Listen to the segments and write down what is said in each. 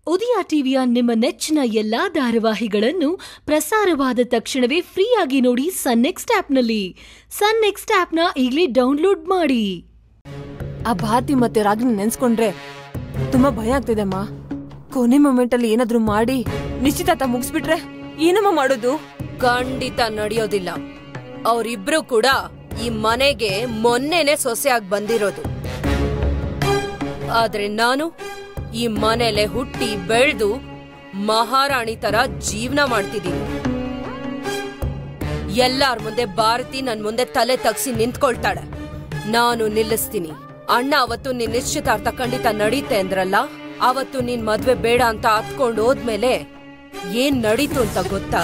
ಉದಯ ಟಿವಿಯ ನಿಮ್ಮ ನೆಚ್ಚಿನ ಎಲ್ಲಾ ಧಾರಾವಾಹಿಗಳನ್ನು ಪ್ರಸಾರವಾದ ತಕ್ಷಣವೇ ಫ್ರೀಯಾಗಿ ನೋಡಿ ಸನ್ ನೆಕ್ಸ್ಟ್ ಆಪ್ನಲ್ಲಿ ಸನ್ ನೆಕ್ಸ್ಟ್ ಆಪ್ನ ಈಗಲೇ ಡೌನ್ಲೋಡ್ ಮಾಡಿ ಆ ಭಾರತಿ ಮತ್ತೆ ರಾಗಿನ ನೆನ್ಸ್ಕೊಂಡ್ರೆ ತುಂಬಾ ಭಯ ಆಗ್ತಿದೆ ಅಮ್ಮ ಕೊನೆ ಮೊಮೆಂಟ್ ಅಲ್ಲಿ ಏನಾದ್ರೂ ಮಾಡಿ ನಿಶ್ಚಿತಾರ್ಥ ಮುಗಿಸ್ಬಿಟ್ರೆ ಏನಮ್ಮ ಮಾಡೋದು ಖಂಡಿತ ನಡೆಯೋದಿಲ್ಲ ಅವರಿಬ್ರು ಕೂಡ ಈ ಮನೆಗೆ ಮೊನ್ನೆನೆ ಸೊಸೆಯಾಗಿ ಬಂದಿರೋದು ಆದ್ರೆ ನಾನು ಈ ಮನೆಲೆ ಹುಟ್ಟಿ ಬೆಳೆದು ಮಹಾರಾಣಿ ತರ ಜೀವನ ಮಾಡ್ತಿದ್ದೀನಿ ಎಲ್ಲಾರ್ ಮುಂದೆ ಭಾರತಿ ನನ್ ಮುಂದೆ ತಲೆ ತಗ್ಸಿ ನಿಂತ್ಕೊಳ್ತಾಳೆ ನಾನು ನಿಲ್ಲಿಸ್ತೀನಿ ಅಣ್ಣ ಅವತ್ತು ನಿನ್ ನಿಶ್ಚಿತಾರ್ಥ ಖಂಡಿತ ನಡೀತೆ ಅಂದ್ರಲ್ಲ ಅವತ್ತು ನಿನ್ ಮದ್ವೆ ಬೇಡ ಅಂತ ಹತ್ಕೊಂಡು ಹೋದ್ಮೇಲೆ ಏನ್ ನಡೀತು ಅಂತ ಗೊತ್ತಾ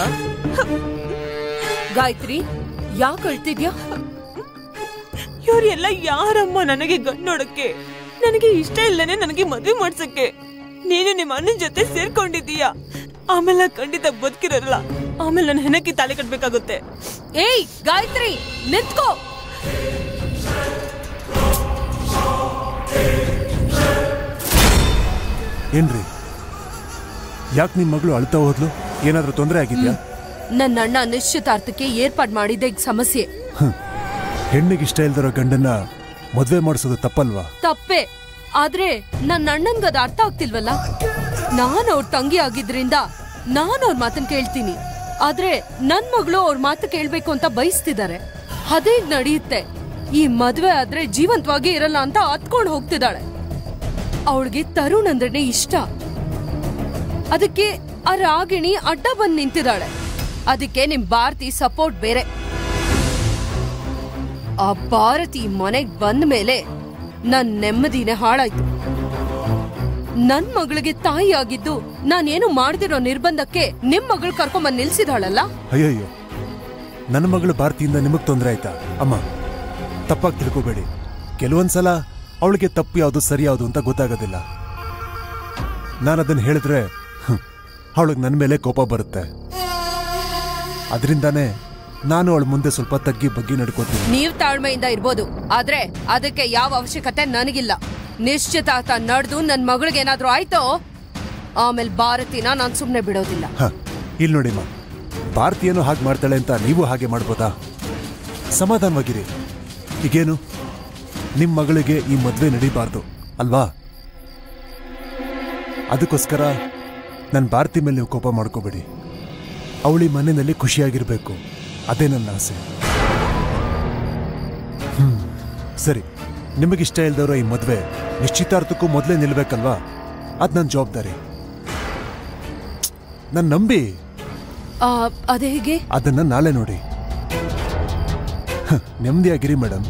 ಗಾಯತ್ರಿ ಯಾಕೆ ಅಳ್ತಿದ್ಯಾ ಇವ್ರೆಲ್ಲ ಯಾರಮ್ಮ ನನಗೆ ಗಂಡ್ ನೋಡಕ್ಕೆ ನನಗೆ ಇಷ್ಟ ಇಲ್ಲನೆ ನನಗೆ ಮದ್ವೆ ಮಾಡ್ಸಕ್ಕೆ ನೀನು ನಿಮ್ಮ ಅಣ್ಣನ ಜೊತೆ ಸೇರ್ಕೊಂಡಿದೀಯ ಆಮೇಲೆ ಖಂಡಿತ ಬದುಕಿರಲ್ಲ ಆಮೇಲೆ ನನ್ನ ಹೆಣಕ್ಕೆ ತಾಳಿ ಕಟ್ಬೇಕಾಗುತ್ತೆ ಏಯ್ ಗಾಯತ್ರಿ ನಿಂತ್ಕೋ ಏನ್ರಿ ಯಾಕೆ ನಿಮ್ ಮಗಳು ಅಳ್ತಾ ಹೋದ್ಲು ಏನಾದ್ರೂ ತೊಂದರೆ ಆಗಿದ್ಯಾ ನನ್ನ ಅಣ್ಣ ನಿಶ್ಚಿತಾರ್ಥಕ್ಕೆ ಏರ್ಪಾಡ್ ಮಾಡಿದ್ದೆ ಈಗ ಸಮಸ್ಯೆ ಹೆಣ್ಣಿಗೆ ಇಷ್ಟ ಇಲ್ದಿರೋ ಗಂಡನ್ನ ಮದ್ವೆ ಮಾಡಿಸೋದು ತಪ್ಪಲ್ವಾ ತಪ್ಪೆ ಆದ್ರೆ ನನ್ನ ಅಣ್ಣನ್ಗೆ ಅದು ಅರ್ಥ ಆಗ್ತಿಲ್ವಲ್ಲ ನಾನು ಅವ್ರ ತಂಗಿ ಆಗಿದ್ರಿಂದ ನಾನು ಅವ್ರ ಮಾತನ್ನ ಕೇಳ್ತೀನಿ ಆದ್ರೆ ನನ್ ಮಗಳು ಅವ್ರ ಮಾತು ಕೇಳ್ಬೇಕು ಅಂತ ಬಯಸ್ತಿದ್ದಾರೆ ಅದೇ ನಡೆಯುತ್ತೆ ಈ ಮದ್ವೆ ಆದ್ರೆ ಜೀವಂತವಾಗಿ ಇರಲ್ಲ ಅಂತ ಹತ್ಕೊಂಡು ಹೋಗ್ತಿದ್ದಾಳೆ ಅವಳಿಗೆ ತರುಣ್ ಅಂದ್ರೇನೆ ಇಷ್ಟ ಅದಕ್ಕೆ ಆ ರಾಗಿಣಿ ಅಡ್ಡ ಬಂದ್ ನಿಂತಿದ್ದಾಳೆ ಅದಕ್ಕೆ ನಿಮ್ ಭಾರತಿ ಸಪೋರ್ಟ್ ಬೇರೆ ಆ ಭಾರತಿ ಮನೆಗ್ ಬಂದ ಮೇಲೆ ನನ್ ನೆಮ್ಮದಿನೇ ಹಾಳಾಯ್ತು ನನ್ ಮಗಳಿಗೆ ತಾಯಿ ಆಗಿದ್ದು ನಾನೇನು ಮಾಡ್ದಿರೋ ನಿರ್ಬಂಧಕ್ಕೆ ನಿಮ್ ಮಗಳು ಕರ್ಕೊಂಬಂದ್ ನಿಲ್ಸಿದಾಳಲ್ಲ ಅಯ್ಯಯ್ಯೋ ನನ್ನ ಮಗಳು ಭಾರತಿಯಿಂದ ನಿಮಗ್ ತೊಂದರೆ ಆಯ್ತಾ ಅಮ್ಮ ತಪ್ಪಾಗಿ ತಿಳ್ಕೊಬೇಡಿ ಕೆಲವೊಂದ್ಸಲ ಅವಳಿಗೆ ತಪ್ಪು ಯಾವುದು ಸರಿ ಯಾವುದು ಅಂತ ಗೊತ್ತಾಗೋದಿಲ್ಲ ನಾನು ಅದನ್ನ ಹೇಳಿದ್ರೆ ಅವಳಿಗೆ ನನ್ನ ಮೇಲೆ ಕೋಪ ಬರುತ್ತೆ ಅದರಿಂದಾನೇ ನಾನು ಅವಳ ಮುಂದೆ ಸ್ವಲ್ಪ ತಗ್ಗಿ ಬಗ್ಗಿ ನಡ್ಕೋತೀನಿ ನೀವ್ ತಾಳ್ಮೆಯಿಂದ ಇರ್ಬೋದು ಆದ್ರೆ ಅದಕ್ಕೆ ಯಾವ ಅವಶ್ಯಕತೆ ನನಗಿಲ್ಲ ನಿಶ್ಚಿತಾರ್ಥ ನಡೆದು ನನ್ ಮಗಳಿಗೆ ಏನಾದ್ರೂ ಆಯ್ತೋ ಆಮೇಲೆ ಭಾರತಿನ ನಾನ್ ಸುಮ್ನೆ ಬಿಡೋದಿಲ್ಲ ಹ ಇಲ್ಲಿ ನೋಡಿಮ್ಮ ಭಾರತೀಯನು ಹಾಗೆ ಮಾಡ್ತಾಳೆ ಅಂತ ನೀವು ಹಾಗೆ ಮಾಡ್ಬೋದಾ ಸಮಾಧಾನವಾಗಿರಿ ಈಗೇನು ನಿಮ್ಮ ಮಗಳಿಗೆ ಈ ಮದುವೆ ನಡೀಬಾರ್ದು ಅಲ್ವಾ ಅದಕ್ಕೋಸ್ಕರ ನನ್ನ ಭಾರತಿ ಮೇಲೆ ನೀವು ಕೋಪ ಮಾಡ್ಕೋಬೇಡಿ ಅವಳಿ ಮನೆಯಲ್ಲಿ ಖುಷಿಯಾಗಿರ್ಬೇಕು ಅದೇ ನನ್ನ ಆಸೆ ಹ್ಮ್ ಸರಿ ನಿಮಗಿಷ್ಟ ಇಲ್ದವರ ಈ ಮದುವೆ ನಿಶ್ಚಿತಾರ್ಥಕ್ಕೂ ಮೊದಲೇ ನಿಲ್ಬೇಕಲ್ವಾ ಅದು ನನ್ನ ಜವಾಬ್ದಾರಿ ನನ್ನ ನಂಬಿ ಆ, ಅದೇ ಹೇಗೆ ಅದನ್ನ ನಾಳೆ ನೋಡಿ ಹ, ನೆಮ್ಮದಿಯಾಗಿರಿ ಮೇಡಮ್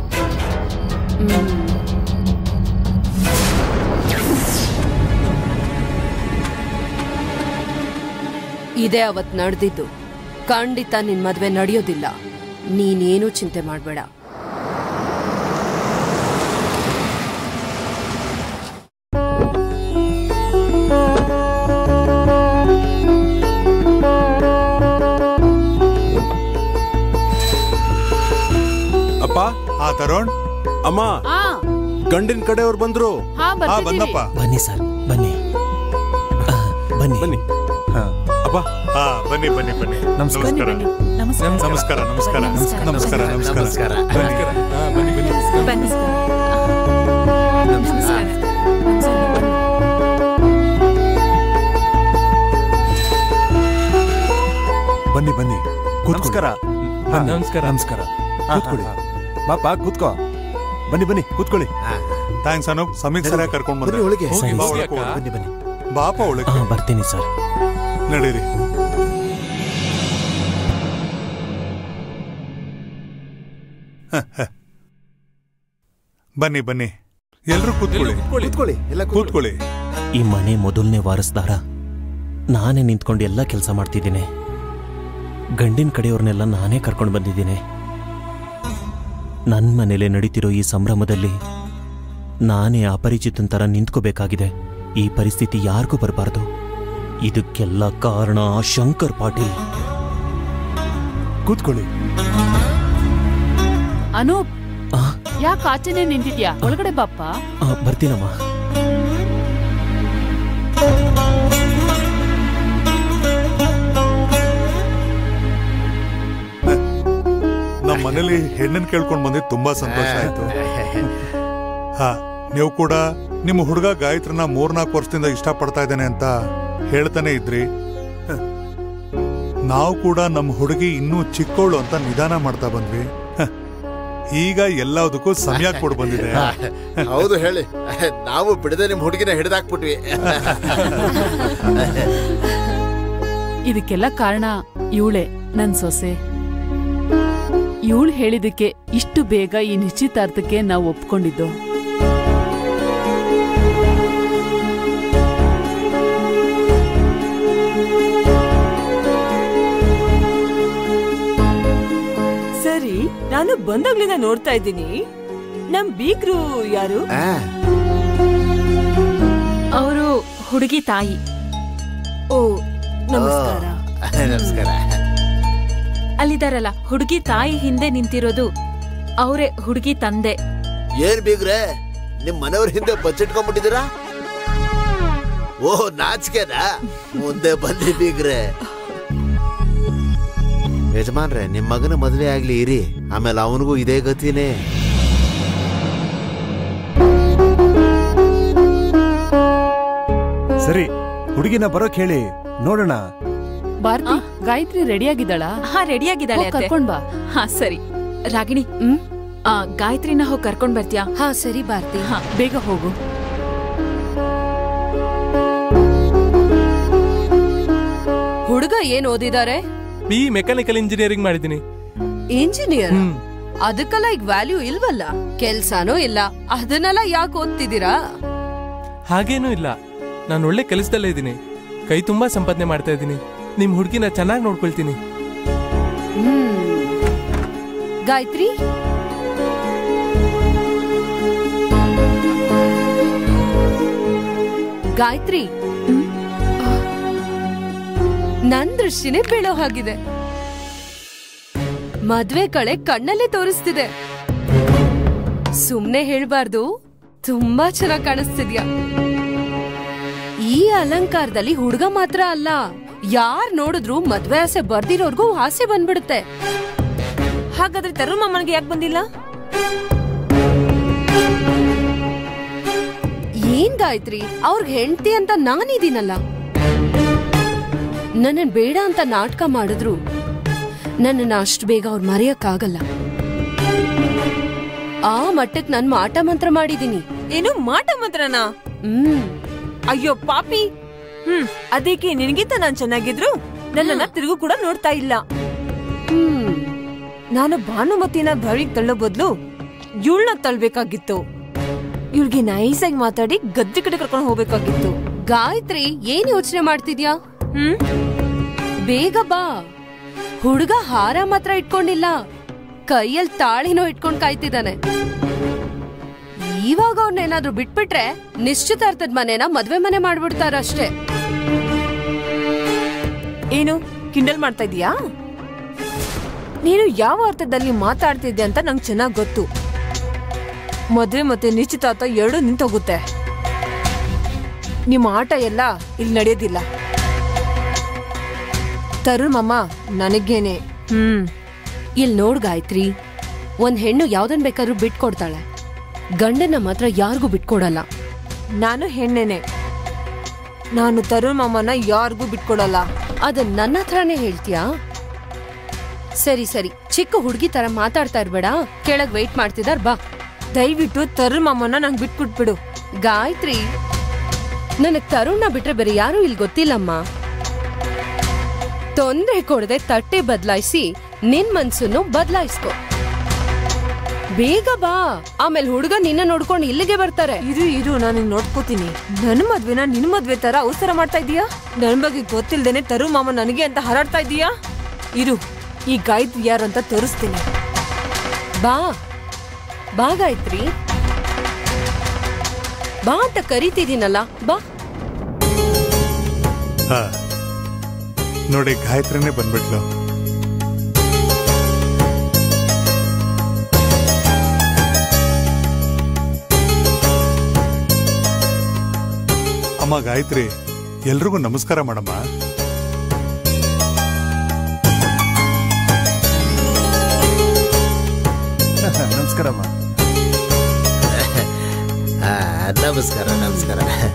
ಇದೇ ಅವತ್ ನಡೆದಿದ್ದು ಖಂಡಿತ ನಿನ್ ಮದ್ವೆ ನಡೆಯೋದಿಲ್ಲ ನೀನೇನು ಚಿಂತೆ ಮಾಡ್ಬೇಡ ಅಪ್ಪ ಹಾ ತರುಣ್ ಅಮ್ಮ ಗಂಡಿನ ಕಡೆಯವ್ರು ಬಂದ್ರು ಹಾ ಬಂದಪ್ಪ ಬನ್ನಿ ಸರ್ ಬನ್ನಿ ಆ, ಬನ್ನಿ ಬನ್ನಿ ಹಾ ಅಪ್ಪ ಹಾ ಬನ್ನಿ ಬನ್ನಿ ಬನ್ನಿ ನಮಸ್ಕಾರ. ನಮಸ್ಕಾರ ನಮಸ್ಕಾರ ನಮಸ್ಕಾರ ನಮಸ್ಕಾರ ನಮಸ್ಕಾರ ಬನ್ನಿ. ಹಾ, ಬನ್ನಿ ಬನ್ನಿ ಬನ್ನಿ ಬನ್ನಿ ಕೂತ್ಕೊಳ್ಳಿ. ನಮಸ್ಕಾರ ಹಾ, ನಮಸ್ಕಾರ. ನಮಸ್ಕಾರ ಕೂತ್ಕೊಳ್ಳಿ ಬಾಪ ಕೂತ್ಕೋ ಬನ್ನಿ ಬನ್ನಿ ಕೂತ್ಕೊಳ್ಳಿ ಥ್ಯಾಂಕ್ಸ್ ಅನೂಪ್ ಸಮೀಕ್ ಸರಿಯಾಗಿ ಕರ್ಕೊಂಡ್ ಬಂದ್ರೆ ಒಳಗೆ. ಹೋಗಿ ಸರಿ, ಬಾ ಸರಿ ಒಳಗೆ ಹೋಗೋಣ. ಬನ್ನಿ ಬನ್ನಿ ಬಾಪ ಒಳಗೆ ಹಾ ಬರ್ತೀನಿ ಸರ್ ನಡೀರಿ ಬನ್ನಿ ಬನ್ನಿ ಎಲ್ರು ಕೂತ್ಕೊಳ್ಳಿ ಕೂತ್ಕೊಳ್ಳಿ ಕೂತ್ಕೊಳ್ಳಿ ಈ ಮನೆ ಮೊದಲನೇ ವಾರಸ್ದಾರ ನಾನೇ ನಿಂತ್ಕೊಂಡು ಎಲ್ಲ ಕೆಲಸ ಮಾಡ್ತಿದ್ದೀನಿ ಗಂಡಿನ ಕಡೆಯವ್ರನ್ನೆಲ್ಲ ನಾನೇ ಕರ್ಕೊಂಡು ಬಂದಿದ್ದೀನಿ ನನ್ನ ಮನೇಲೆ ನಡೀತಿರೋ ಈ ಸಂಭ್ರಮದಲ್ಲಿ ನಾನೇ ಅಪರಿಚಿತನ ಥರ ನಿಂತ್ಕೋಬೇಕಾಗಿದೆ ಈ ಪರಿಸ್ಥಿತಿ ಯಾರಿಗೂ ಬರಬಾರ್ದು ಇದಕ್ಕೆಲ್ಲ ಕಾರಣ ಆ ಶಂಕರ್ ಪಾಟೀಲ್ ಕೂತ್ಕೊಳ್ಳಿ ಅನೂಪ್ ಆ, ಯಾಕೆ ಆಚೆನೆ ನಿಂತಿದ್ಯಾ ಒಳಗಡೆ ಬಾಪ್ಪ ಆ, ಬರ್ತೀನಮ್ಮ ಆ ಮನೇಲಿ ಹೆಣ್ಣನ್ ಕೇಳ್ಕೊಂಡ್ ಬಂದಿದ್ ತುಂಬಾ ಸಂತೋಷ ಆಯ್ತು ಹಾ ನೀವು ಕೂಡ ನಿಮ್ಮ ಹುಡುಗ ಗಾಯತ್ರನ ಮೂರ್ನಾಲ್ಕು ವರ್ಷದಿಂದ ಇಷ್ಟಪಡ್ತಾ ಇದ್ದಾನೆ ಅಂತ ಹೇಳ್ತಾನೆ ಇದ್ರಿ ಹ. ನಾವು ಕೂಡ ನಮ್ಮ ಹುಡುಗಿ ಇನ್ನೂ ಚಿಕ್ಕವಳು ಅಂತ ನಿಧಾನ ಮಾಡ್ತಾ ಬಂದ್ವಿ ಹ. ಈಗ ಎಲ್ಲದಕ್ಕೂ ಸಮಯ ಕೂಡ ಬಂದಿದೆ ಹೌದು ಹೇಳಿ ನಾವು ಬಿಡದೆ ನಿಮ್ ಹುಡುಗಿನ ಹಿಡಿದಾಕ್ಬಿಟ್ವಿ ಇದಕ್ಕೆಲ್ಲ ಕಾರಣ ಇವಳೆ ನನ್ ಸೊಸೆ ಇವಳು ಹೇಳಿದಕ್ಕೆ ಇಷ್ಟು ಬೇಗ ಈ ನಿಶ್ಚಿತಾರ್ಥಕ್ಕೆ ನಾವು ಒಪ್ಕೊಂಡಿದ್ದು ಸರಿ ನಾನು ಬಂದಾಗ್ಲಿಂದ ನೋಡ್ತಾ ಇದ್ದೀನಿ ನಮ್ ಬೀಗ್ರು ಯಾರು ಅವರು ಹುಡುಗಿ ತಾಯಿ ಓ ನಮಸ್ಕಾರ ನಮಸ್ಕಾರ ಅಲ್ಲಿದಾರಲ್ಲ ಹುಡುಗಿ ತಾಯಿ ಹಿಂದೆ ನಿಂತಿರೋದು ಅವರೇ ಹುಡುಗಿ ತಂದೆ ಏನ್ ಬೀಗ್ರೆ ನಿಮ್ ಮನೆಯವ್ರ ಹಿಂದೆ ಬಚ್ಚಿಟ್ಕೊಂಡ್ಬಿಟ್ಟಿದ್ದೀರಾ ಓಹ್ ನಾಚಿಕೆನಾ ಮುಂದೆ ಬಂದಿ ಬೀಗ್ರೆ ಯಜಮಾನ್ರೆ ನಿಮ್ ಮಗನ ಮದ್ವೆ ಆಗ್ಲಿ ಇರಿ ಆಮೇಲೆ ಅವನಿಗೂ ಇದೇ ಗತಿನೇ ಸರಿ ಹುಡುಗಿನ ಬರೋಕ್ ಹೇಳಿ ನೋಡೋಣ ಭಾರತಿ ಗಾಯತ್ರಿ ರೆಡಿ ಆಗಿದ್ದಾಳಾ ಹಾ ರೆಡಿ ಆಗಿದ್ದಾಳೆ ಹೋಗ್ ಅತ್ತೆ. ಕರ್ಕೊಂಡ್ ಬಾ ಹಾ ಸರಿ ರಾಗಿಣಿ ಹ್ಮ್ ಆ, ಗಾಯತ್ರಿನ ಹೋಗಿ ಕರ್ಕೊಂಡ್ ಬರ್ತೀಯಾ ಹಾ ಸರಿ ಭಾರತಿ ಹಾ ಬೇಗ ಹೋಗು ಹುಡುಗ ಏನ್ ಓದಿದ್ದಾರೆ ಬಿ ಮೆಕ್ಯಾನಿಕಲ್ ಇಂಜಿನಿಯರಿಂಗ್ ಮಾಡಿದ್ದೀನಿ ಇಂಜಿನಿಯರ್ ಹ್ಮ್ ಅದಕ್ಕೆಲ್ಲ ಈಗ ವ್ಯಾಲ್ಯೂ ಇಲ್ವಲ್ಲ ಕೆಲ್ಸಾನೂ ಇಲ್ಲ ಅದನ್ನೆಲ್ಲ ಯಾಕೆ ಓದ್ತಿದ್ದೀರಾ ಹಾಗೇನೂ ಇಲ್ಲ ನಾನು ಒಳ್ಳೆ ಕೆಲಸದಲ್ಲೇ ಇದ್ದೀನಿ ಕೈ ತುಂಬಾ ಸಂಪಾದನೆ ಮಾಡ್ತಾ ಇದ್ದೀನಿ ನಿಮ್ ಹುಡುಗಿನ ಚೆನ್ನಾಗಿ ನೋಡ್ಕೊಳ್ತೀನಿ ಹ್ಮ್ ಗಾಯತ್ರಿ ಗಾಯತ್ರಿ ನನ್ ದೃಷ್ಟಿನೇ ಬೀಳೋ ಹಾಗಿದೆ ಮದ್ವೆ ಕಳೆ ಕಣ್ಣಲ್ಲೇ ತೋರಿಸ್ತಿದೆ ಸುಮ್ನೆ ಹೇಳ್ಬಾರ್ದು ತುಂಬಾ ಚೆನ್ನಾಗ್ ಕಾಣಿಸ್ತಿದ್ಯಾ ಈ ಅಲಂಕಾರದಲ್ಲಿ ಹುಡುಗ ಮಾತ್ರ ಅಲ್ಲ ಯಾರ್ ನೋಡಿದ್ರು ಮದ್ವೆ ಆಸೆ ಬರ್ದಿರೋರ್ಗೂ ಆಸೆ ಬಂದ್ಬಿಡುತ್ತೆ ಹಾಗಾದ್ರೆ ತರುಣ್ ಮಾಮನ್ಗೆ ಯಾಕೆ ಬಂದಿಲ್ಲ ಏನ್ ಗಾಯತ್ರಿ ಅವ್ರಿಗೆ ಹೆಂಡತಿ ಅಂತ ನಾನಿದೀನಲ್ಲ ನನ್ನನ್ ಬೇಡ ಅಂತ ನಾಟಕ ಮಾಡಿದ್ರು ನನ್ನನ್ನ ಅಷ್ಟು ಬೇಗ ಅವ್ರು ಮರೆಯಕ್ಕಾಗಲ್ಲ ಆ ಮಟ್ಟಕ್ ನನ್ ಮಾಟ ಮಂತ್ರ ಮಾಡಿದೀನಿ ಏನು ಮಾಟ ಮಂತ್ರನಾ ಹ್ಮ್ ಅಯ್ಯೋ ಪಾಪಿ ಹ್ಮ್ ಅದಕ್ಕೆ ನಿನಗಿಂತ ನಾನ್ ಚೆನ್ನಾಗಿದ್ರು ನನ್ನನ್ನ ತಿರುಗು ಕೂಡ ನೋಡ್ತಾ ಇಲ್ಲ ಹ್ಮ್ ನಾನು ಭಾನುಮತಿನ ಬಳಿಗ್ ತಳ್ಳೋ ಬದ್ಲು ಇವಳನ್ನ ತಳ್ಬೇಕಾಗಿತ್ತು ಇವಳಿಗೆ ನೈಸಾಗಿ ಮಾತಾಡಿ ಗದ್ದೆ ಕಡೆ ಕರ್ಕೊಂಡು ಹೋಗ್ಬೇಕಾಗಿತ್ತು ಗಾಯತ್ರಿ ಏನ್ ಯೋಚನೆ ಮಾಡ್ತಿದ್ಯಾ ಹ್ಮ್ ಬೇಗ ಬಾ ಹುಡುಗ ಹಾರ ಮಾತ್ರ ಇಟ್ಕೊಂಡಿಲ್ಲ ಕೈಯಲ್ಲಿ ತಾಳಿನೂ ಇಟ್ಕೊಂಡ್ ಕಾಯ್ತಿದ್ದಾನೆ ಇವಾಗ ಅವ್ರನ್ನೇನಾದ್ರೂ ಬಿಟ್ಬಿಟ್ರೆ ನಿಶ್ಚಿತಾರ್ಥದ ಮನೇನ ಮದ್ವೆ ಮನೆ ಮಾಡ್ಬಿಡ್ತಾರಷ್ಟೇ ಏನು ಕಿಂಡಲ್ ಮಾಡ್ತಾ ಇದೀಯಾ ನೀನು ಯಾವ ಅರ್ಥದಲ್ಲಿ ಮಾತಾಡ್ತಿದ್ದೆ ಅಂತ ನಂಗೆ ಚೆನ್ನಾಗ್ ಗೊತ್ತು ಮದ್ವೆ ಮತ್ತೆ ನಿಶ್ಚಿತಾರ್ಥ ಎರಡು ನಿಂತೋಗುತ್ತೆ ನಿಮ್ಮ ಆಟ ಎಲ್ಲ ಇಲ್ಲಿ ನಡೆಯೋದಿಲ್ಲ ತರುಣ್ ಮಾಮ ನನಗೇನೆ ಹ್ಮ್ ಇಲ್ ನೋಡ್ ಗಾಯತ್ರಿ ಒಂದ್ ಹೆಣ್ಣು ಯಾವ್ದನ್ ಬೇಕಾದ್ರೂ ಬಿಟ್ಕೊಡ್ತಾಳೆ ಗಂಡನ ಮಾತ್ರ ಯಾರಿಗೂ ಬಿಟ್ಕೊಡಲ್ಲ ನಾನು ಹೆಣ್ಣೆನೆ ನಾನು ತರುಣ್ ಮಾಮನ ಯಾರಿಗೂ ಬಿಟ್ಕೊಡಲ್ಲ ಅದನ್ ನನ್ನ ಹತ್ರನೇ ಹೇಳ್ತೀಯಾ ಸರಿ ಸರಿ ಚಿಕ್ಕ ಹುಡುಗಿ ತರ ಮಾತಾಡ್ತಾ ಇರ್ಬೇಡ ಕೆಳಗ್ ವೆಯ್ಟ್ ಮಾಡ್ತಿದಾರ್ ಬಾ ದಯವಿಟ್ಟು ತರುಣ್ ಮಾಮನ ನಂಗೆ ಬಿಟ್ಬಿಟ್ಬಿಡು ಗಾಯತ್ರಿ ನನಗ್ ತರುಣ್ನ ಬಿಟ್ರೆ ಬೇರೆ ಯಾರೂ ಇಲ್ಲಿ ಗೊತ್ತಿಲ್ಲಮ್ಮ ತೊಂದ್ರೆ ಕೊಡದೆ ತಟ್ಟೆ ಬದಲಾಯಿಸಿ ನಿನ್ ಮನ್ಸನ್ನು ಬದಲಾಯಿಸ್ಕೊ ಬೇಗ ಬಾ ಆಮೇಲೆ ಹುಡುಗ ನಿನ್ನ ನೋಡ್ಕೊಂಡು ಇಲ್ಲಿಗೆ ಬರ್ತಾರೆ ಇರು ಇರು ನಾನು ನೋಡ್ಕೋತೀನಿ ನನ್ನ ಮದ್ವೆನ ನಿನ್ ಮದ್ವೆ ತರ ಅವಸರ ಮಾಡ್ತಾ ಇದೀಯಾ ನನ್ ಬಗ್ಗೆ ಗೊತ್ತಿಲ್ದೇನೆ ತರು ಮಾಮ ನನಗೆ ಅಂತ ಹಾರಾಡ್ತಾ ಇದೀಯಾ ಇರು ಈ ಗಾಯತ್ರಿ ಯಾರು ಅಂತ ತೋರಿಸ್ತೀನಿ ಬಾ ಬಾ ಗಾಯತ್ರಿ ಬಾ ಅಂತ ಕರಿತಿದ್ದೀನಲ್ಲ ಬಾ ಹಾ ನೋಡಿ ಗಾಯತ್ರಿನೇ ಬಂದ್ಬಿಟ್ಲು ಅಮ್ಮ ಗಾಯತ್ರಿ ಎಲ್ರಿಗೂ ನಮಸ್ಕಾರ ಮಾಡಮ್ಮ ನಮಸ್ಕಾರಮ್ಮ ಆ, ನಮಸ್ಕಾರ ನಮಸ್ಕಾರ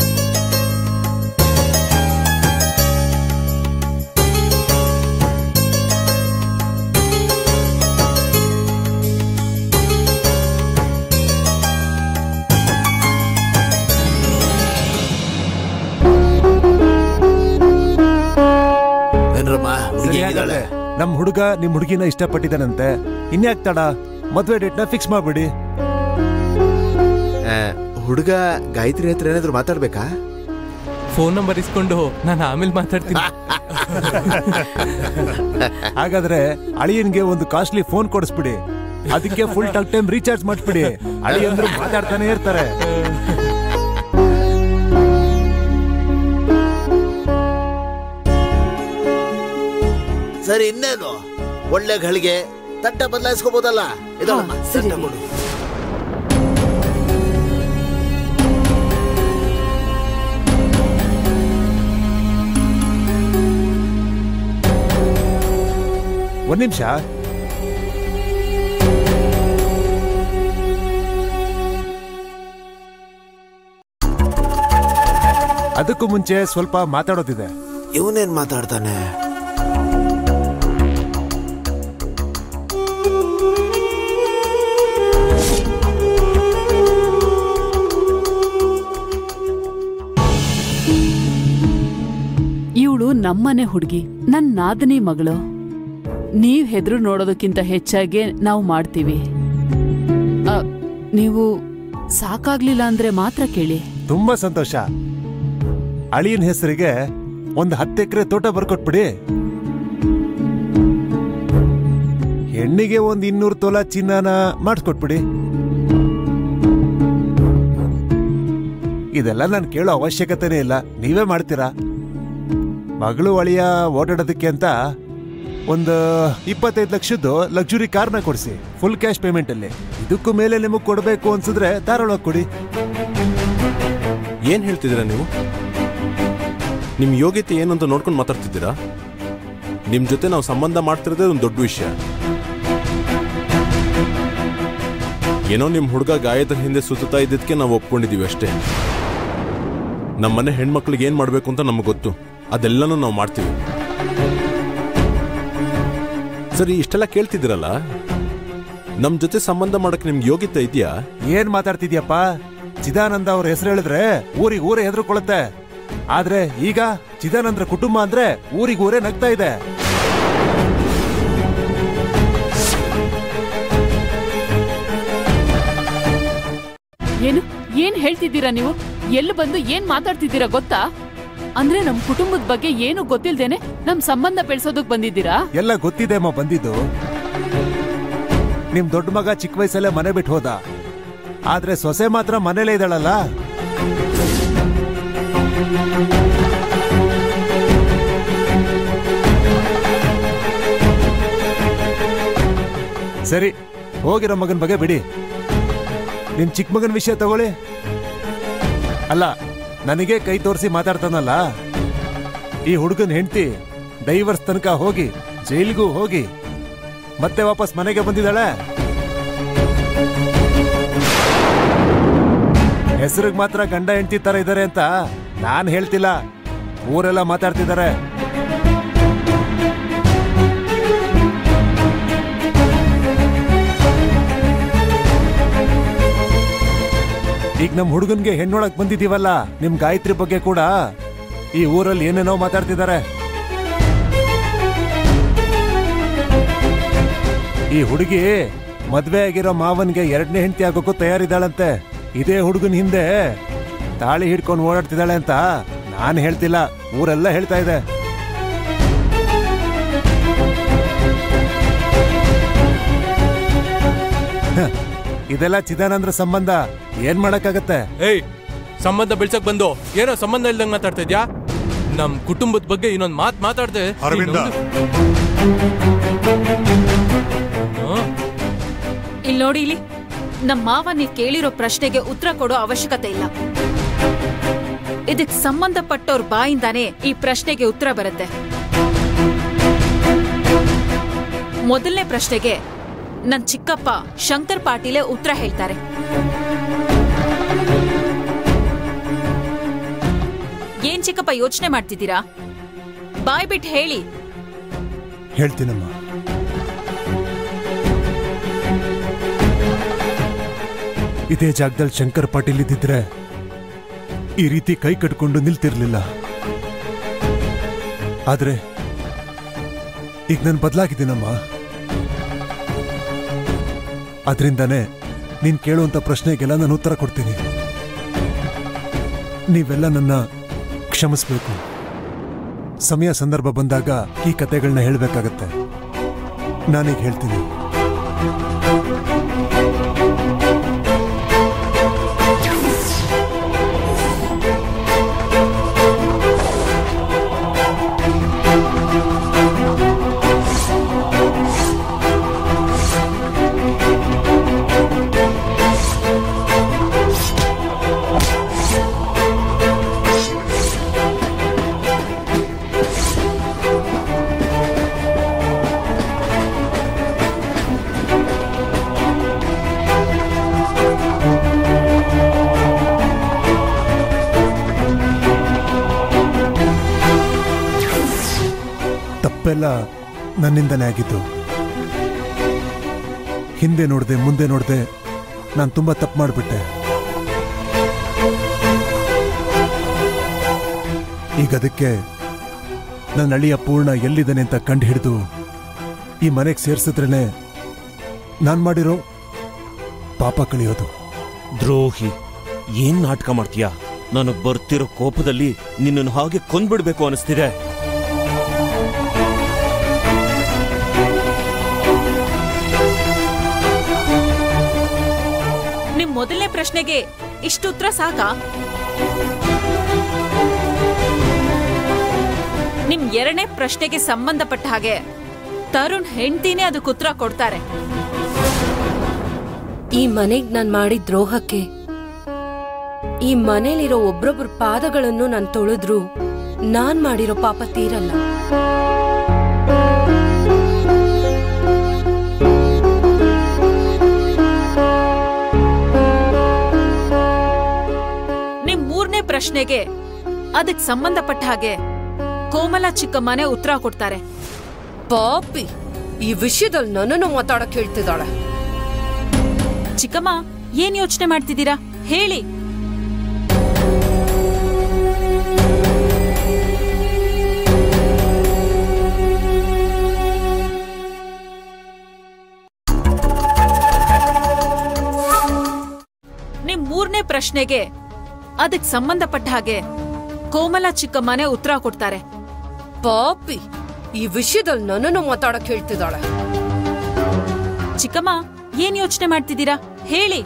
ಏನ್ರಮ್ಮ ಹುಡುಗಿ ಸರಿ ಹೇಗಿದ್ದಾಳೆ ಹಾಗಾದ್ರೆ ನಮ್ ಹುಡುಗ ನಿಮ್ ಹುಡುಗಿನ ಇಷ್ಟಪಟ್ಟಿದ್ದಾನಂತೆ ಇನ್ಯಾಕ್ ತಡ ಮದ್ವೆ ಡೇಟ್ ನ ಫಿಕ್ಸ್ ಮಾಡ್ಬಿಡಿ ಆ, ಹುಡುಗ ಗಾಯತ್ರಿ ಹತ್ರ ಏನಾದ್ರು ಮಾತಾಡ್ಬೇಕಾ ಫೋನ್ ನಂಬರ್ ಇಸ್ಕೊಂಡು ನಾನು ಆಮೇಲೆ ಮಾತಾಡ್ತೀನಿ ಹಾಗಾದ್ರೆ ಅಳಿಯನ್ಗೆ ಒಂದು ಕಾಸ್ಟ್ಲಿ ಫೋನ್ ಕೊಡಿಸ್ಬಿಡಿ ಅದಕ್ಕೆ ಫುಲ್ ಟಾಕ್ ಟೈಮ್ ರೀಚಾರ್ಜ್ ಮಾಡಿಸ್ಬಿಡಿ ಅಳಿಯಂದ್ರು ಮಾತಾಡ್ತಾನೆ ಇರ್ತಾರೆ ಸರಿ ಇನ್ನೇನು ಒಳ್ಳೆ ಗಳಿಗೆ ತಟ್ಟ ಬದಲಾಯಿಸ್ಕೋಬಹುದಲ್ಲ ಇದಲ್ಲಮ್ಮ ತಟ್ಟ ಕೊಡು ಒಂದ್ ನಿಮಿಷ ಅದಕ್ಕೂ ಮುಂಚೆ ಸ್ವಲ್ಪ ಮಾತಾಡೋದಿದೆ ಇವನೇನ್ ಮಾತಾಡ್ತಾನೆ ಇವಳು ನಮ್ಮನೆ ಹುಡುಗಿ ನನ್ ನಾದನಿ ಮಗಳು ನೀವ್ ಹೆದ್ರು ನೋಡೋದಕ್ಕಿಂತ ಹೆಚ್ಚಾಗಿ ನಾವು ಮಾಡ್ತೀವಿ ಅ, ನೀವು ಸಾಕಾಗ್ಲಿಲ್ಲ ಅಂದ್ರೆ ಮಾತ್ರ ಕೇಳಿ ತುಂಬಾ ಸಂತೋಷ ಅಳಿಯನ್ ಹೆಸರಿಗೆ ಒಂದು ಹತ್ತು ಎಕರೆ ತೋಟ ಬರ್ಕೊಟ್ಬಿಡಿ ಹೆಣ್ಣಿಗೆ ಒಂದ್ ಇನ್ನೂರು ತೊಲ ಚಿನ್ನನ ಮಾಡಿಸ್ಕೊಟ್ಬಿಡಿ ಇದೆಲ್ಲ ನಾನು ಕೇಳೋ ಅವಶ್ಯಕತೆನೇ ಇಲ್ಲ ನೀವೇ ಮಾಡ್ತೀರಾ ಮಗಳು ಅಳಿಯ ಓಡಾಡೋದಕ್ಕೆ ಅಂತ ಒಂದು ಇಪ್ಪತ್ತೈದು ಲಕ್ಷದ್ದು ಲಕ್ಸುರಿ ಕಾರ್ನ ಕೊಡಿಸಿ ಫುಲ್ ಕ್ಯಾಶ್ ಪೇಮೆಂಟ್ ಅಲ್ಲಿ ಇದಕ್ಕೂ ಮೇಲೆ ನಿಮಗೆ ಕೊಡಬೇಕು ಅನ್ಸಿದ್ರೆ ಧಾರಾಳವಾಗಿ ಕೊಡಿ ಏನ್ ಹೇಳ್ತಿದ್ದೀರಾ ನೀವು ನಿಮ್ ಯೋಗ್ಯತೆ ಏನು ಅಂತ ನೋಡ್ಕೊಂಡು ಮಾತಾಡ್ತಿದ್ದೀರಾ ನಿಮ್ ಜೊತೆ ನಾವು ಸಂಬಂಧ ಮಾಡ್ತಿರೋದೇ ಒಂದು ದೊಡ್ಡ ವಿಷಯ ಏನೋ ನಿಮ್ ಹುಡುಗ ಗಾಯದ ಹಿಂದೆ ಸುತ್ತಾ ಇದ್ದಕ್ಕೆ ನಾವು ಒಪ್ಕೊಂಡಿದೀವಿ ಅಷ್ಟೇ ನಮ್ಮನೆ ಹೆಣ್ಮಕ್ಳಿಗೆ ಏನ್ ಮಾಡ್ಬೇಕು ಅಂತ ನಮ್ಗೆ ಗೊತ್ತು ಅದೆಲ್ಲನೂ ನಾವು ಮಾಡ್ತೀವಿ ಸರಿ ಇಷ್ಟೆಲ್ಲ ಕೇಳ್ತಿದ್ದೀರಲ್ಲ ನಮ್ ಜೊತೆ ಸಂಬಂಧ ಮಾಡಕ್ ನಿಮ್ಗೆ ಯೋಗ್ಯತೆ ಇದೆಯಾ ಏನ್ ಮಾತಾಡ್ತಿದ್ಯಪ್ಪ ಚಿದಾನಂದ ಅವ್ರ ಹೆಸರು ಹೇಳಿದ್ರೆ ಊರಿಗೆ ಊರೇ ಹೆದರ್ಕೊಳ್ಳುತ್ತೆ ಆದ್ರೆ ಈಗ ಚಿದಾನಂದ್ರ ಕುಟುಂಬ ಅಂದ್ರೆ ಊರಿಗೆ ಊರೇ ನಗ್ತಾ ಇದೆ ಏನು ಏನ್ ಹೇಳ್ತಿದ್ದೀರಾ ನೀವು ಎಲ್ಲಿ ಬಂದು ಏನ್ ಮಾತಾಡ್ತಿದ್ದೀರಾ ಗೊತ್ತಾ ಅಂದ್ರೆ ನಮ್ ಕುಟುಂಬದ ಬಗ್ಗೆ ಏನು ಗೊತ್ತಿಲ್ದೇನೆ ನಮ್ ಸಂಬಂಧ ಬೆಳೆಸೋದಕ್ ಬಂದಿದ್ದೀರಾ ಎಲ್ಲ ಗೊತ್ತಿದೆ ಅಮ್ಮ ಬಂದಿದ್ದು ನಿಮ್ ದೊಡ್ಡ ಮಗ ಚಿಕ್ಕ ವಯಸ್ಸಲ್ಲೇ ಮನೆ ಬಿಟ್ಟು ಹೋದ ಆದ್ರೆ ಸೊಸೆ ಮಾತ್ರ ಮನೇಲೇ ಇದ್ದಾಳಲ್ಲ ಸರಿ ಹೋಗಿರೋ ಮಗನ್ ಬಗ್ಗೆ ಬಿಡಿ ನಿಮ್ ಚಿಕ್ಕ ಮಗನ ವಿಷಯ ತಗೊಳ್ಳಿ ಅಲ್ಲ ನನಗೆ ಕೈ ತೋರಿಸಿ ಮಾತಾಡ್ತಾನಲ್ಲ ಈ ಹುಡುಗನ್ ಹೆಂಡತಿ ಡೈವರ್ಸ್ ತನಕ ಹೋಗಿ ಜೈಲಿಗೂ ಹೋಗಿ ಮತ್ತೆ ವಾಪಸ್ ಮನೆಗೆ ಬಂದಿದ್ದಾಳೆ ಹೆಸರಿಗೆ ಮಾತ್ರ ಗಂಡ ಹೆಂಡತಿ ತರ ಇದ್ದಾರೆ ಅಂತ ನಾನ್ ಹೇಳ್ತಿಲ್ಲ ಊರೆಲ್ಲ ಮಾತಾಡ್ತಿದ್ದಾರೆ ಈಗ ನಮ್ ಹುಡುಗನ್ಗೆ ಹೆಣ್ಣೊಳಕ್ ಬಂದಿದೀವಲ್ಲ ನಿಮ್ ಗಾಯತ್ರಿ ಬಗ್ಗೆ ಕೂಡ ಈ ಊರಲ್ಲಿ ಏನೇನೋ ಮಾತಾಡ್ತಿದ್ದಾರೆ ಈ ಹುಡುಗಿ ಮದ್ವೆ ಆಗಿರೋ ಮಾವನ್ಗೆ ಎರಡನೇ ಹೆಂಡತಿ ಆಗೋಕ್ಕೂ ತಯಾರಿದ್ದಾಳಂತೆ ಇದೇ ಹುಡುಗನ ಹಿಂದೆ ತಾಳಿ ಹಿಡ್ಕೊಂಡು ಓಡಾಡ್ತಿದ್ದಾಳೆ ಅಂತ ನಾನ್ ಹೇಳ್ತಿಲ್ಲ ಊರೆಲ್ಲ ಹೇಳ್ತಾ ಇದೆ ಹ, ಇದೆಲ್ಲ ಚಿದಾನಂದ್ರ ಸಂಬಂಧ ಏನ್ ಮಾಡಕ್ಕಾಗತ್ತೆ ಏಯ್ ಸಂಬಂಧ ಬೆಳ್ಸಕ್ ಬಂದು ಏನೋ ಸಂಬಂಧ ಇಲ್ದಂಗ್ ಮಾತಾಡ್ತಾ ಇದ್ಯಾ ನಮ್ ಕುಟುಂಬದ ಬಗ್ಗೆ ಇನ್ನೊಂದ್ ಮಾತ್ ಮಾತಾಡ್ದೆ ಅರವಿಂದ. ಇಲ್ಲಿ ನೋಡಿ ಇಲ್ಲಿ ನಮ್ಮ ಮಾವ ನೀವ್ ಕೇಳಿರೋ ಪ್ರಶ್ನೆಗೆ ಉತ್ತರ ಕೊಡೋ ಅವಶ್ಯಕತೆ ಇಲ್ಲ ಇದಕ್ ಸಂಬಂಧಪಟ್ಟವ್ರ ಬಾಯಿಂದಾನೇ ಈ ಪ್ರಶ್ನೆಗೆ ಉತ್ತರ ಬರುತ್ತೆ ಮೊದಲನೇ ಪ್ರಶ್ನೆಗೆ ನನ್ ಚಿಕ್ಕಪ್ಪ ಶಂಕರ್ ಪಾಟೀಲೆ ಉತ್ತರ ಹೇಳ್ತಾರೆ ಏನ್ ಚಿಕ್ಕಪ್ಪ ಯೋಚನೆ ಮಾಡ್ತಿದ್ದೀರಾ ಬಾಯ್ ಬಿಟ್ಟು ಹೇಳಿ ಹೇಳ್ತೀನಮ್ಮ ಇದೇ ಜಾಗದಲ್ಲಿ ಶಂಕರ್ ಪಾಟೀಲ್ ಇದ್ದಿದ್ರೆ ಈ ರೀತಿ ಕೈ ಕಟ್ಕೊಂಡು ನಿಲ್ತಿರ್ಲಿಲ್ಲ ಆದ್ರೆ ಈಗ ನಾನು ಬದಲಾಗಿದ್ದೀನಮ್ಮ ಅದರಿಂದಾನೇ ನೀನ್ ಕೇಳುವಂತ ಪ್ರಶ್ನೆಗೆಲ್ಲ ನಾನು ಉತ್ತರ ಕೊಡ್ತೀನಿ ನೀವೆಲ್ಲ ನನ್ನ ಕ್ಷಮಿಸ್ಬೇಕು ಸಮಯ ಸಂದರ್ಭ ಬಂದಾಗ ಈ ಕತೆಗಳನ್ನ ಹೇಳಬೇಕಾಗತ್ತೆ ನಾನೀಗ ಹೇಳ್ತೀನಿ ತಪ್ಪೆಲ್ಲ ನನ್ನಿಂದನೇ ಆಗಿದ್ದು ಹಿಂದೆ ನೋಡ್ದೆ ಮುಂದೆ ನೋಡ್ದೆ ನಾನು ತುಂಬಾ ತಪ್ಪು ಮಾಡಿಬಿಟ್ಟೆ ಈಗ ಅದಕ್ಕೆ ನನ್ನ ಅಳಿಯ ಪೂರ್ಣ ಎಲ್ಲಿದ್ದಾನೆ ಅಂತ ಕಂಡು ಹಿಡಿದು ಈ ಮನೆಗೆ ಸೇರ್ಸಿದ್ರೇನೆ ನಾನು ಮಾಡಿರೋ ಪಾಪ ಕಳಿಯೋದು ದ್ರೋಹಿ ಏನ್ ನಾಟಕ ಮಾಡ್ತೀಯಾ ನನಗ್ ಬರ್ತಿರೋ ಕೋಪದಲ್ಲಿ ನಿನ್ನನ್ನು ಹಾಗೆ ಕೊಂದ್ಬಿಡ್ಬೇಕು ಅನಿಸ್ತಿದೆ ನಿಮ್ ಮೊದಲನೇ ಪ್ರಶ್ನೆಗೆ ಇಷ್ಟು ಉತ್ತರ ಸಾಕಾ ನಿಮ್ ಎರಡನೇ ಪ್ರಶ್ನೆಗೆ ಸಂಬಂಧಪಟ್ಟ ಹಾಗೆ ತರುಣ್ ಹೆಂಡ್ತಿನೇ ಅದಕ್ಕೆ ಉತ್ತರ ಕೊಡ್ತಾರೆ ಈ ಮನೆಗ್ ನಾನ್ ಮಾಡಿದ ದ್ರೋಹಕ್ಕೆ ಈ ಮನೇಲಿರೋ ಒಬ್ರೊಬ್ರ ಪಾದಗಳನ್ನು ನಾನ್ ತೊಳೆದ್ರು ನಾನ್ ಮಾಡಿರೋ ಪಾಪ ತೀರಲ್ಲ ನಿಮ್ ಮೂರನೇ ಪ್ರಶ್ನೆಗೆ ಅದಕ್ ಸಂಬಂಧಪಟ್ಟ ಹಾಗೆ ಕೋಮಲ ಚಿಕ್ಕಮ್ಮನೇ ಉತ್ತರ ಕೊಡ್ತಾರೆ ಪಾಪಿ ಈ ವಿಷಯದಲ್ಲಿ ನನ್ನನ್ನು ಮಾತಾಡಕ್ ಹೇಳ್ತಿದ್ದಾಳೆ ಚಿಕ್ಕಮ್ಮ ಏನ್ ಯೋಚನೆ ಮಾಡ್ತಿದ್ದೀರಾ ಹೇಳಿ ನಿಮ್ ಮೂರನೇ ಪ್ರಶ್ನೆಗೆ ಅದಕ್ ಸಂಬಂಧಪಟ್ಟ ಹಾಗೆ ಕೋಮಲ ಚಿಕ್ಕಮ್ಮನೇ ಉತ್ತರ ಕೊಡ್ತಾರೆ ಪಾಪಿ ಈ ವಿಷಯದಲ್ಲಿ ನನ್ನನ್ನು ಮಾತಾಡಕ್ ಹೇಳ್ತಿದ್ದಾಳೆ ಚಿಕ್ಕಮ್ಮ ಏನ್ ಯೋಚನೆ ಮಾಡ್ತಿದ್ದೀರಾ ಹೇಳಿ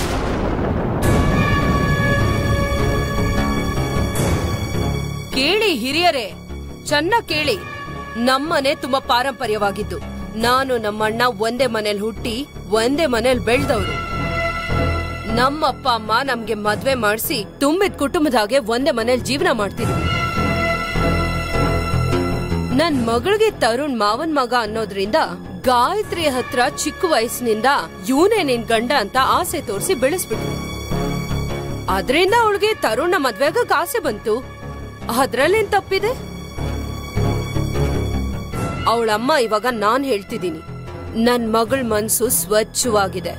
ಕೇಳಿ ಹಿರಿಯರೇ ಚೆನ್ನಾಗ್ ಕೇಳಿ ನಮ್ಮನೆ ತುಂಬಾ ಪಾರಂಪರ್ಯವಾಗಿದ್ದು ನಾನು ನಮ್ಮಣ್ಣ ಒಂದೇ ಮನೇಲಿ ಹುಟ್ಟಿ ಒಂದೇ ಮನೇಲಿ ಬೆಳ್ದವ್ರು ನಮ್ಮಪ್ಪ ಅಮ್ಮ ನಮ್ಗೆ ಮದ್ವೆ ಮಾಡಿಸಿ ತುಂಬಿದ ಕುಟುಂಬದ ಹಾಗೆ ಒಂದೇ ಮನೇಲಿ ಜೀವನ ಮಾಡ್ತಿದ್ವಿ ನನ್ ಮಗಳಿಗೆ ತರುಣ್ ಮಾವನ್ ಮಗ ಅನ್ನೋದ್ರಿಂದ ಗಾಯತ್ರಿ ಹತ್ರ ಚಿಕ್ಕ ವಯಸ್ಸಿನಿಂದ ಇವನೇ ನಿನ್ ಗಂಡ ಅಂತ ಆಸೆ ತೋರಿಸಿ ಬೆಳೆಸ್ಬಿಟ್ರು ಅದ್ರಿಂದ ಅವಳಿಗೆ ತರುಣ ಮದ್ವೆಗ ಆಸೆ ಬಂತು ಅದ್ರಲ್ಲೇನ್ ತಪ್ಪಿದೆ ಅವಳಮ್ಮ ಇವಾಗ ನಾನ್ ಹೇಳ್ತಿದ್ದೀನಿ ನನ್ ಮಗಳ ಮನ್ಸು ಸ್ವಚ್ಛವಾಗಿದೆ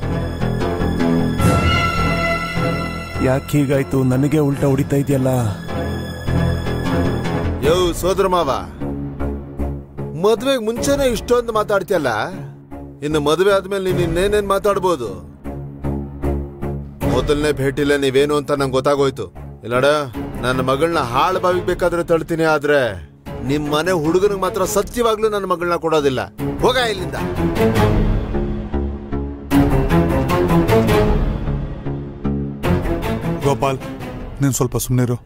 ಯಾಕೆ ಹೀಗಾಯ್ತು ನನಗೆ ಉಲ್ಟಾ ಹೊಡಿತಾ ಇದೆಯಲ್ಲ ಯೋ ಸೋದರ ಮಾವ ಮದ್ವೆಗ್ ಮುಂಚೆನೆ ಇಷ್ಟೊಂದು ಮಾತಾಡ್ತಿಯಲ್ಲ ಇನ್ನು ಮದ್ವೆ ಆದ್ಮೇಲೆ ನೀನ್ ಇನ್ನೇನೇನ್ ಮಾತಾಡ್ಬೋದು ಮೊದಲನೇ ಭೇಟಿಲೆ ನೀವೇನು ಅಂತ ನಂಗೆ ಗೊತ್ತಾಗೋಯ್ತು ಇಲ್ಲಡ ನನ್ನ ಮಗಳನ್ನ ಹಾಳು ಬಾವಿಗೆ ಬೇಕಾದ್ರೆ ತಳ್ತೀನಿ ಆದ್ರೆ ನಿಮ್ ಮನೆ ಹುಡುಗನಿಗೆ ಮಾತ್ರ ಸತ್ಯವಾಗ್ಲೂ ನನ್ನ ಮಗಳನ್ನ ಕೊಡೋದಿಲ್ಲ ಹೋಗ ಇಲ್ಲಿಂದ ಗೋಪಾಲ್ ನೀನ್ ಸ್ವಲ್ಪ ಸುಮ್ಮನಿರು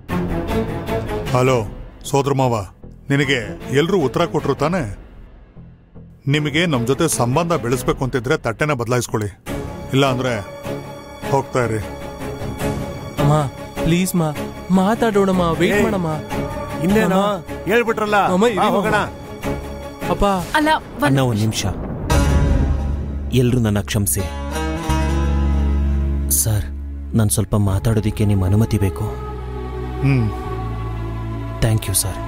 ಹಲೋ ಸೋದರ ಮಾವ ನಿನಗೆ ಎಲ್ರೂ ಉತ್ತರ ಕೊಟ್ರು ತಾನೆ ನಿಮಗೆ ನಮ್ ಜೊತೆ ಸಂಬಂಧ ಬೆಳೆಸ್ಬೇಕು ಅಂತಿದ್ರೆ ತಟ್ಟೆನ ಬದಲಾಯಿಸ್ಕೊಳ್ಳಿ ಇಲ್ಲ ಅಂದ್ರೆ ಹೋಗ್ತಾ ಇರಿ ಅಮ್ಮ ಪ್ಲೀಸ್ ಮಾ ಮಾತಾಡೋಣಮ್ಮ ವೇಟ್ ಮಾಡಮ್ಮ ಇನ್ನೇನೋ ಹೇಳ್ಬಿಟ್ರಲ್ಲ ಅಮ್ಮ, ಇರಿ ಬಾ, ಮಾಮ. ಹೋಗೋಣ ಅಪ್ಪ ಅಲ್ಲ ಅಣ್ಣ ಒಂದ್ ನಿಮಿಷ ಎಲ್ರೂ ನನ್ನ ಕ್ಷಮಿಸಿ ಸರ್ ನಾನು ಸ್ವಲ್ಪ ಮಾತಾಡೋದಕ್ಕೆ ನಿಮ್ಮ ಅನುಮತಿ ಬೇಕು ಹ್ಮ್ ಥ್ಯಾಂಕ್ ಯು ಸರ್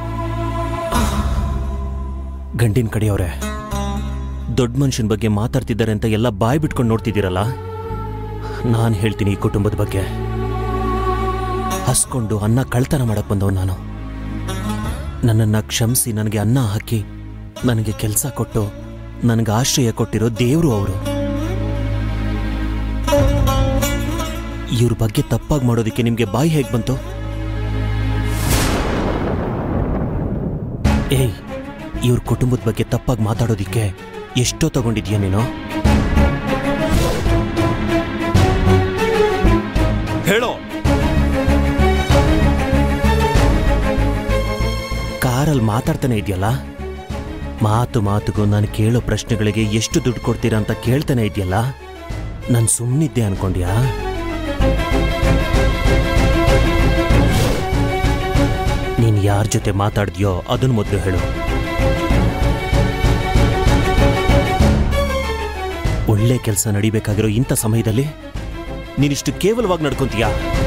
ಗಂಡಿನ ಕಡೆಯವ್ರೆ ದೊಡ್ಡ ಮನುಷ್ಯನ ಬಗ್ಗೆ ಮಾತಾಡ್ತಿದ್ದಾರೆ ಅಂತ ಎಲ್ಲ ಬಾಯ್ ಬಿಟ್ಕೊಂಡು ನೋಡ್ತಿದ್ದೀರಲ್ಲ ನಾನು ಹೇಳ್ತೀನಿ ಈ ಕುಟುಂಬದ ಬಗ್ಗೆ ಹಸ್ಕೊಂಡು ಅನ್ನ ಕಳ್ತನ ಮಾಡಕ್ ಬಂದವ್ ನಾನು ನನ್ನನ್ನ ಕ್ಷಮಿಸಿ ನನಗೆ ಅನ್ನ ಹಾಕಿ ನನಗೆ ಕೆಲಸ ಕೊಟ್ಟು ನನಗೆ ಆಶ್ರಯ ಕೊಟ್ಟಿರೋ ದೇವರು ಅವರು ಇವ್ರ ಬಗ್ಗೆ ತಪ್ಪಾಗಿ ಮಾಡೋದಕ್ಕೆ ನಿಮ್ಗೆ ಬಾಯಿ ಹೇಗೆ ಬಂತು ಏಯ್ ಇವ್ರ ಕುಟುಂಬದ ಬಗ್ಗೆ ತಪ್ಪಾಗಿ ಮಾತಾಡೋದಿಕ್ಕೆ ಎಷ್ಟೋ ತಗೊಂಡಿದ್ಯಾ ನೀನು ಹೇಳೋ ಕಾರಲ್ಲಿ ಮಾತಾಡ್ತಾನೆ ಇದೆಯಲ್ಲ ಮಾತು ಮಾತುಗೂ ನಾನು ಕೇಳೋ ಪ್ರಶ್ನೆಗಳಿಗೆ ಎಷ್ಟು ದುಡ್ಡು ಕೊಡ್ತೀರಾ ಅಂತ ಕೇಳ್ತಾನೆ ಇದೆಯಲ್ಲ ನಾನು ಸುಮ್ಮನಿದ್ದೆ ಅನ್ಕೊಂಡ್ಯಾ ನೀನ್ ಯಾರ ಜೊತೆ ಮಾತಾಡ್ದ್ಯೋ ಅದನ್ನ ಮೊದಲು ಹೇಳು ಒಳ್ಳೆ ಕೆಲಸ ನಡಿಬೇಕಾಗಿರೋ ಇಂಥ ಸಮಯದಲ್ಲಿ ನೀನಿಷ್ಟು ಕೇವಲವಾಗಿ ನಡ್ಕೊಂತೀಯಾ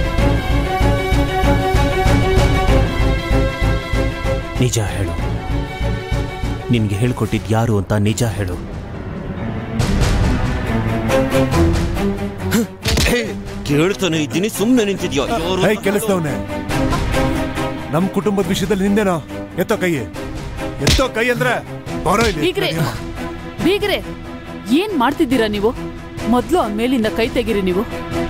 ನಿಜ ಹೇಳು ನಿನ್ಗೆ ಹೇಳ್ಕೊಟ್ಟಿದ್ ಯಾರು ಅಂತ ನಿಜ ಹೇಳು ಕೇಳ್ತಾನೆ ಇದ್ದೀನಿ ಸುಮ್ಮನೆ ನಿಂತಿದ್ಯೋ ಹೇ ಕೆಲಸದವನೇ ನಮ್ ಕುಟುಂಬದ ವಿಷಯದಲ್ಲಿ ನಿಂದೇನೋ ಎತ್ತೋ ಕೈ ಎತ್ತೋ ಕೈ ಅಂದ್ರೆ ಬರೋ ಇಲ್ಲಿ ಬೀಗ್ರೆ ಬೀಗ್ರೆ ಏನ್ ಮಾಡ್ತಿದ್ದೀರಾ ನೀವು ಮೊದ್ಲು ಆ ಮೇಲಿಂದ ಕೈ ತೆಗೀರಿ ನೀವು